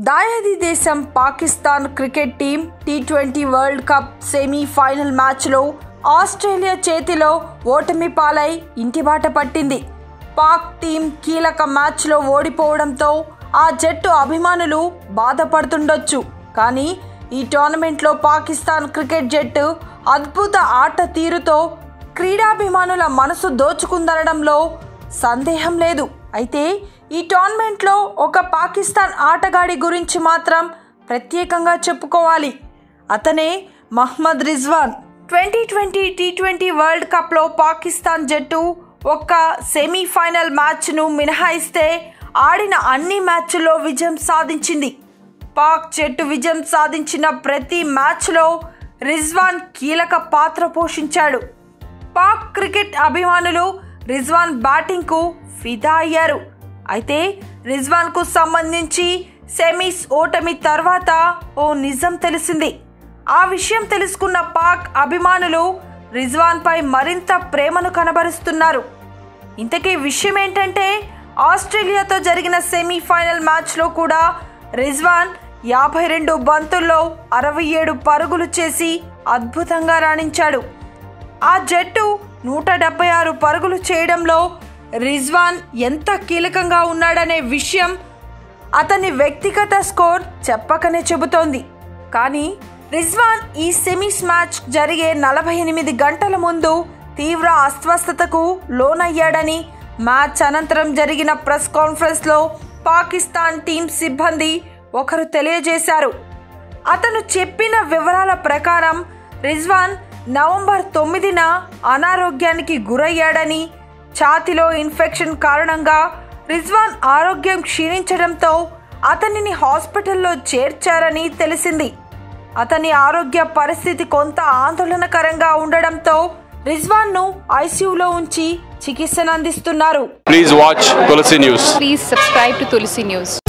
దాయాది దేశం Pakistan cricket team T twenty world cup semifinal మ్యాచ్లో Australia చేతిలో ఓటమి పాలై ఇంటిబాట పట్టింది పాక్ టీం కీలక మ్యాచ్లో ఓడిపోవడంతో ఆ జట్టు అభిమానులు బాధపడుతుండొచ్చు కానీ ఈ టోర్నమెంట్లో పాకిస్తాన్ క్రికెట్ జట్టు అద్భుత ఆట తీరుతో క్రీడాభిమానుల మనసు దోచుకుందనడంలో సందేహం లేదు అయితే ఈ టోర్నమెంట్లో ఒక పాకిస్తాన్ ఆటగాడి గురించి మాత్రం ప్రత్యేకంగా చెప్పుకోవాలి అతనే Mohammad Rizwan twenty twenty T twenty world కప్లో పాకిస్తాన్ జట్టు ఒక్క సెమీఫైనల్ మ్యాచ్ను మినహాయిస్తే ఆడిన అన్ని మ్యాచ్ల్లో విజయం సాధించింది పాక్ జట్టు విజయం సాధించిన ప్రతి మ్యాచ్లో రిజ్వాన్ కీలక పాత్ర పోషించాడు పాక్ క్రికెట్ అభిమానులు రిజ్వాన్ బ్యాటింగ్కు ఫిదా అయ్యారు అయితే రిజ్వాన్కు సంబంధించి సెమీస్ ఓటమి తర్వాత ఓ నిజం తెలిసింది ఆ విషయం తెలుసుకున్న పాక్ అభిమానులు రిజ్వాన్పై మరింత ప్రేమను కనబరుస్తున్నారు ఇంతకీ విషయం ఏంటంటే ఆస్ట్రేలియాతో జరిగిన సెమీఫైనల్ మ్యాచ్లో కూడా రిజ్వాన్ యాభై రెండు బంతుల్లో అరవై ఏడు పరుగులు చేసి అద్భుతంగా రాణించాడు ఆ జట్టు నూట డెబ్బై ఆరు పరుగులు చేయడంలో రిజ్వాన్ ఎంత కీలకంగా ఉన్నాడనే విషయం అతని వ్యక్తిగత స్కోర్ చెప్పకనే చెబుతోంది కానీ రిజ్వాన్ ఈ సెమీస్ మ్యాచ్ జరిగే నలభై ఎనిమిది గంటల ముందు తీవ్ర అస్వస్థతకు లోనయ్యాడని మ్యాచ్ అనంతరం జరిగిన ప్రెస్ కాన్ఫరెన్స్లో పాకిస్తాన్ టీం సిబ్బంది ఒకరు తెలియజేశారు అతను చెప్పిన వివరాల ప్రకారం రిజ్వాన్ నవంబర్ తొమ్మిదిన అనారోగ్యానికి గురయ్యాడని ఛాతిలో ఇన్ఫెక్షన్ కారణంగా రిజ్వాన్ ఆరోగ్యం క్షీణించడంతో అతనిని హాస్పిటల్లో చేర్చారని తెలిసింది అతని ఆరోగ్య పరిస్థితి కొంత ఆందోళనకరంగా ఉండడంతో రిజ్వాన్ను ఐసీయూలో ఉంచి చికిత్సను అందిస్తున్నారు Please watch Tulsi News. Please subscribe to Tulsi News.